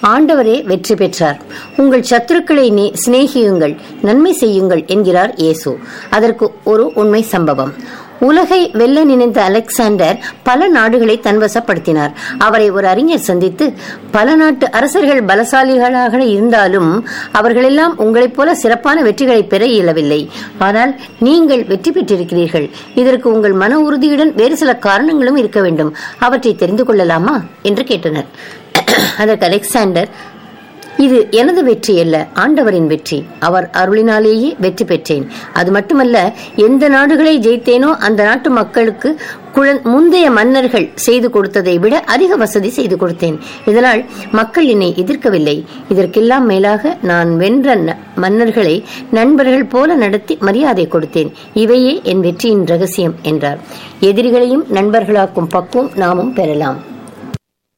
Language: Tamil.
ஆண்டவரே வெற்றி பெற்றார் உங்கள் சத்துருக்களை நீ சிநேகியுங்கள் நன்மை செய்யுங்கள் என்கிறார் இயேசு அதற்கு ஒரு உண்மை சம்பவம் உலகை வெல்ல நினைத்த அலெக்சாண்டர் பல நாடுகளை தன்வசப்படுத்தினார் அவரை ஒரு அறிஞர் சந்தித்து பல நாட்டு அரசர்கள் பலசாலிகளாக இருந்தாலும் அவர்களெல்லாம் உங்களைப் போல சிறப்பான வெற்றிகளை பெற இயலவில்லை ஆனால் நீங்கள் வெற்றி பெற்றிருக்கிறீர்கள் இதற்கு உங்கள் மன உறுதியுடன் வேறு சில காரணங்களும் இருக்க வேண்டும் அவற்றை தெரிந்து கொள்ளலாமா என்று கேட்டனர் அதற்கு அலெக்சாண்டர் இது எனது வெற்றி அல்ல ஆண்டவரின் வெற்றி அவர் அருளினாலேயே வெற்றி பெற்றேன் அது மட்டுமல்ல எந்த நாடுகளை ஜெயித்தேனோ அந்த நாட்டு மக்களுக்கு குழந் முந்தைய மன்னர்கள் செய்து கொடுத்ததை விட அதிக வசதி செய்து கொடுத்தேன் இதனால் மக்கள் என்னை எதிர்க்கவில்லை இதற்கெல்லாம் மேலாக நான் வென்ற ந- மன்னர்களை நண்பர்கள் போல நடத்தி மரியாதை கொடுத்தேன் இவையே என் வெற்றியின் ரகசியம் என்றார் எதிரிகளையும் நண்பர்களாக்கும் பக்குவம் நாமும் பெறலாம்